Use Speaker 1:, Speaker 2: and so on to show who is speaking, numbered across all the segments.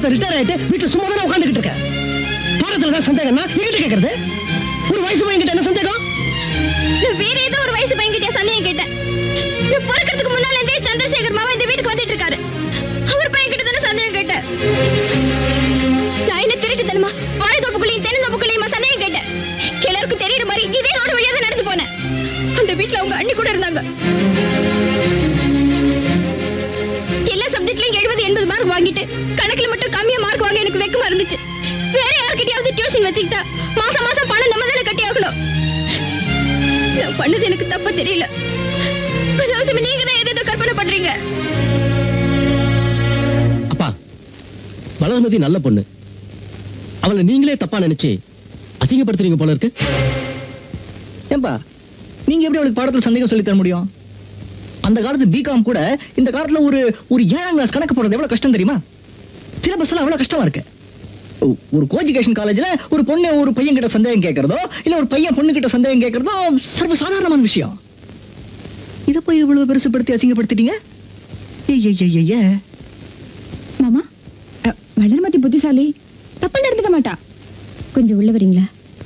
Speaker 1: இப்ப ரிட்டையர் ஆயிட்டு வீட்டுல சும்மா தானே உட்காந்துக்கிட்டு இருக்க பாடத்துல தான் சந்தேகம்னா என்கிட்ட கேக்குறது ஒரு வயசு பையன்கிட்ட என்ன சந்தேகம்
Speaker 2: நான் வேற ஏதோ ஒரு வயசு பையன்கிட்ட சந்தேகம் கேட்டேன் நான் பிறக்கிறதுக்கு முன்னால இருந்தே சந்திரசேகர் மாமா இந்த வீட்டுக்கு வந்துட்டு இருக்காரு அவர் பையன்கிட்ட தானே சந்தேகம் கேட்டேன் நான் என்ன திருட்டுத்தனமா வாழைத்தோப்புக்குள்ளேயும் தென்னந்தோப்புக்குள்ளேயுமா சந்தேகம் கேட்டேன் எல்லாருக்கும் தெரியற மாதிரி இதே ரோடு வழியா தான் நடந்து போனேன் அந்த வீட்டுல அவங்க அண்ணி கூட இருந்தாங்க எல்லா சப்ஜெக்ட்லயும் எழுபது எண்பது மார்க் வாங்கிட்டு கணக்குல மட்டும் கம்மியா மார்க் வாங்க எனக்கு வெக்கமா இருந்துச்சு வேற யார்கிட்டயாவது டியூஷன் வச்சுக்கிட்டா மாசம் மாசம் பணம் நம்ம தானே கட்டி ஆகணும் நான் பண்ணது எனக்கு தப்பா தெரியல அனாவசியமா நீங்க தான் எதோ கற்பனை பண்றீங்க
Speaker 3: அப்பா வளர்மதி நல்ல பொண்ணு அவளை நீங்களே தப்பா நினைச்சு அசிங்கப்படுத்துறீங்க போல இருக்கு
Speaker 1: ஏன்பா நீங்க எப்படி அவளுக்கு பாடத்துல சந்தேகம் சொல்லி தர முடியும் அந்த காலத்து பிகாம் கூட இந்த காலத்துல ஒரு ஒரு ஏழாம் கிளாஸ் கணக்கு போடுறது எவ்வளவு கஷ்டம் தெரியுமா சிலபஸ் எல்லாம் அவ்வளவு கஷ்டமா இருக்கு ஒ- ஒரு கோஎஜுகேஷன் காலேஜ்ல ஒரு பொண்ணு ஒரு பையன் கிட்ட சந்தேகம் கேட்கறதோ இல்ல ஒரு பையன் பொண்ணு கிட்ட சந்தேகம் கேட்கறதோ சர்வ சாதாரணமான விஷயம் இத போய் இவ்வளவு பெருசுப்படுத்தி அசிங்கப்படுத்திட்டீங்க ஏய், ஏய், ஏய், ஏய், ஏய்.
Speaker 4: மாமா அ, வளர்மதி புத்திசாலி தப்பா நடந்துக்க மாட்டா கொஞ்சம் உள்ள வரீங்களா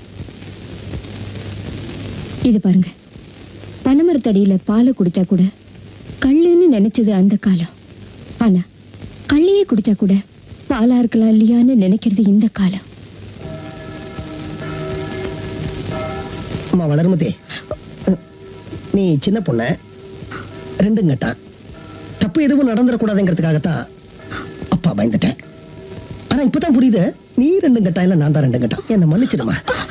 Speaker 4: இது பாருங்க பனைமரத்தடியில பாலை குடிச்சா கூட கள்ளுன்னு நினைச்சது அந்த காலம் ஆனா கள்ளையே குடிச்சா கூட பாலா இருக்கலாம் இல்லையான்னு நினைக்கிறது இந்த காலம்
Speaker 1: அம்மா வளர்மதி நீ சின்ன பொண்ணு ரெண்டும் கட்டான் தப்பு எதுவும் நடந்துடக்கூடாதுங்கிறதுக்காகத்தான் அப்பா பயந்துட்டேன் ஆனா இப்பதான் புரியுது நீ ரெண்டும் கட்டா இல்ல நான் தான் ரெண்டும் கட்டா என்ன மன்னிச்சிடுமா